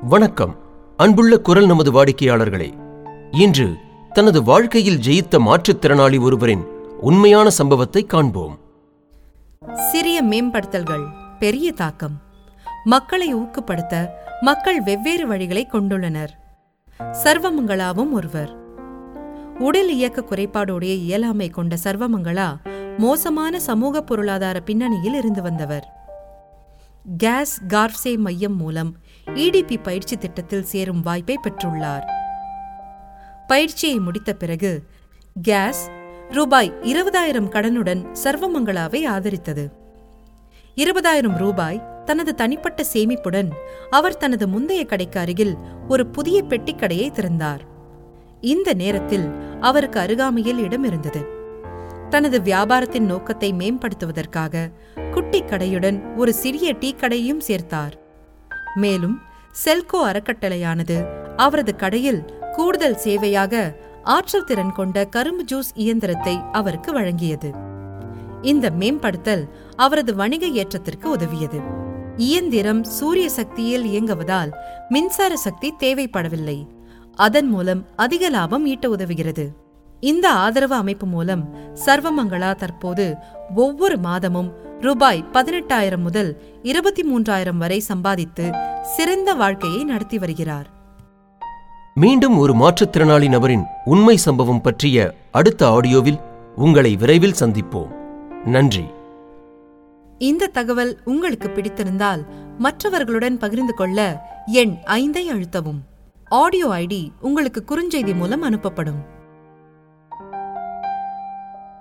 வணக்கம் அன்புள்ள குரல் நமது வாடிக்கையாளர்களே இன்று தனது வாழ்க்கையில் ஜெயித்த மாற்றுத்திறனாளி ஒருவரின் உண்மையான சம்பவத்தை காண்போம் சிறிய மேம்படுத்தல்கள் பெரிய தாக்கம் மக்களை ஊக்கப்படுத்த மக்கள் வெவ்வேறு வழிகளை கொண்டுள்ளனர் சர்வமங்களாவும் ஒருவர் உடல் இயக்க குறைபாடுடைய இயலாமை கொண்ட சர்வமங்களா மோசமான சமூக பொருளாதார பின்னணியில் இருந்து வந்தவர் கேஸ் கார்ப்சே மையம் மூலம் இடிபி பயிற்சி திட்டத்தில் சேரும் வாய்ப்பை பெற்றுள்ளார் பயிற்சியை முடித்த பிறகு கேஸ் ரூபாய் இருபதாயிரம் கடனுடன் சர்வமங்களாவை ஆதரித்தது இருபதாயிரம் ரூபாய் தனது தனிப்பட்ட சேமிப்புடன் அவர் தனது முந்தைய கடைக்கு அருகில் ஒரு புதிய பெட்டிக் கடையை திறந்தார் இந்த நேரத்தில் அவருக்கு அருகாமையில் இடம் இருந்தது தனது வியாபாரத்தின் நோக்கத்தை மேம்படுத்துவதற்காக குட்டி கடையுடன் ஒரு சிறிய டீ கடையையும் சேர்த்தார் மேலும் செல்கோ அறக்கட்டளையானது அவரது கடையில் கூடுதல் சேவையாக ஆற்றல் திறன் கொண்ட கரும்பு ஜூஸ் இயந்திரத்தை அவருக்கு வழங்கியது இந்த மேம்படுத்தல் அவரது வணிக ஏற்றத்திற்கு உதவியது இயந்திரம் சூரிய சக்தியில் இயங்குவதால் மின்சார சக்தி தேவைப்படவில்லை அதன் மூலம் அதிக லாபம் ஈட்ட உதவுகிறது இந்த ஆதரவு அமைப்பு மூலம் சர்வமங்களா தற்போது ஒவ்வொரு மாதமும் ரூபாய் பதினெட்டாயிரம் முதல் இருபத்தி மூன்றாயிரம் வரை சம்பாதித்து சிறந்த வாழ்க்கையை நடத்தி வருகிறார் மீண்டும் ஒரு மாற்றுத்திறனாளி நபரின் உண்மை சம்பவம் பற்றிய அடுத்த ஆடியோவில் உங்களை விரைவில் சந்திப்போம் நன்றி இந்த தகவல் உங்களுக்கு பிடித்திருந்தால் மற்றவர்களுடன் பகிர்ந்து கொள்ள எண் ஐந்தை அழுத்தவும் ஆடியோ ஐடி உங்களுக்கு குறுஞ்செய்தி மூலம் அனுப்பப்படும்